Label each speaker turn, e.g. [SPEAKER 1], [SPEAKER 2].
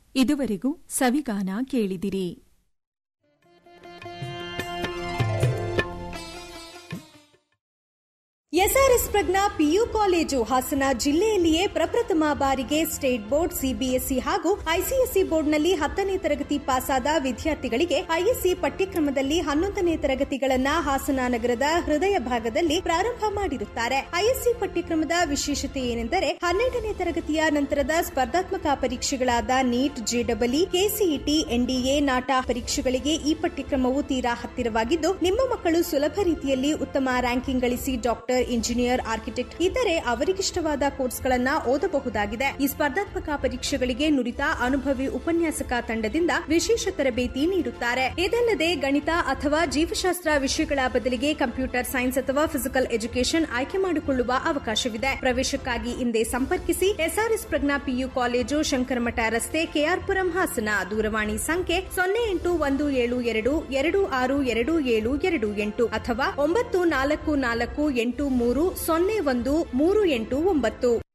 [SPEAKER 1] ಇದುವರೆಗೂ ಸವಿಗಾನ ಕೇಳಿದಿರಿ
[SPEAKER 2] SRS Pragna PU college Hassan ಜಿಲ್ಲೆಯಲ್ಲಿಯೇ ಪ್ರಪ್ರಥಮ ಬಾರಿಗೆ ಸ್ಟೇಟ್ ಬೋರ್ಡ್ ಸಿಬಿಎಸ್ಇ ಹಾಗೂ ಐಸಿಎಸ್ಇ ಬೋರ್ಡ್ನಲ್ಲಿ ಹತ್ತನೇ ತರಗತಿ ಪಾಸಾದ ವಿದ್ಯಾರ್ಥಿಗಳಿಗೆ ಐಎಸ್ಸಿ ಪಠ್ಯಕ್ರಮದಲ್ಲಿ ಹನ್ನೊಂದನೇ ತರಗತಿಗಳನ್ನ ಹಾಸನ ನಗರದ ಹೃದಯ ಭಾಗದಲ್ಲಿ ಪ್ರಾರಂಭ ಮಾಡಿರುತ್ತಾರೆ ಐಎಸ್ಸಿ ಪಠ್ಯಕ್ರಮದ ವಿಶೇಷತೆ ಏನೆಂದರೆ ಹನ್ನೆರಡನೇ ತರಗತಿಯ ನಂತರದ ಸ್ಪರ್ಧಾತ್ಮಕ ಪರೀಕ್ಷೆಗಳಾದ ನೀಟ್ ಜೆಡಬ್ಲ್ಇ ಕೆಸಿಇಟಿ ಎನ್ಡಿಎ ನಾಟಾ ಪರೀಕ್ಷೆಗಳಿಗೆ ಈ ಪಠ್ಯಕ್ರಮವು ತೀರಾ ಹತ್ತಿರವಾಗಿದ್ದು ನಿಮ್ಮ ಮಕ್ಕಳು ಸುಲಭ ರೀತಿಯಲ್ಲಿ ಉತ್ತಮ ರ್ಯಾಂಕಿಂಗ್ ಗಳಿಸಿ ಡಾಕ್ಟರ್ ಇಂಜಿನಿಯರ್ ಆರ್ಕಿಟೆಕ್ಟ್ ಇತರೆ ಅವರಿಗಿಷ್ಟವಾದ ಕೋರ್ಸ್ಗಳನ್ನ ಓದಬಹುದಾಗಿದೆ ಈ ಸ್ಪರ್ಧಾತ್ಮಕ ಪರೀಕ್ಷೆಗಳಿಗೆ ನುರಿತ ಅನುಭವಿ ಉಪನ್ಯಾಸಕ ತಂಡದಿಂದ ವಿಶೇಷ ತರಬೇತಿ ನೀಡುತ್ತಾರೆ ಇದಲ್ಲದೆ ಗಣಿತ ಅಥವಾ ಜೀವಶಾಸ್ತ್ರ ವಿಷಯಗಳ ಬದಲಿಗೆ ಕಂಪ್ಯೂಟರ್ ಸೈನ್ಸ್ ಅಥವಾ ಫಿಸಿಕಲ್ ಎಜುಕೇಶನ್ ಆಯ್ಕೆ ಮಾಡಿಕೊಳ್ಳುವ ಅವಕಾಶವಿದೆ ಪ್ರವೇಶಕ್ಕಾಗಿ ಹಿಂದೆ ಸಂಪರ್ಕಿಸಿ SRS Pragna PU college Shankaramatha ರಸ್ತೆ ಕೆಆರ್ಪುರಂ ಹಾಸನ ದೂರವಾಣಿ ಸಂಖ್ಯೆ ಸೊನ್ನೆ ಎಂಟು ಒಂದು ಏಳು ಎರಡು ಎರಡು ಆರು ಎರಡು ಏಳು ಎರಡು ಎಂಟು ಅಥವಾ ಒಂಬತ್ತು ನಾಲ್ಕು ನಾಲ್ಕು ಎಂಟು ಮೂರು ಸೊನ್ನೆ ಒಂದು ಮೂರು ಎಂಟು ಒಂಬತ್ತು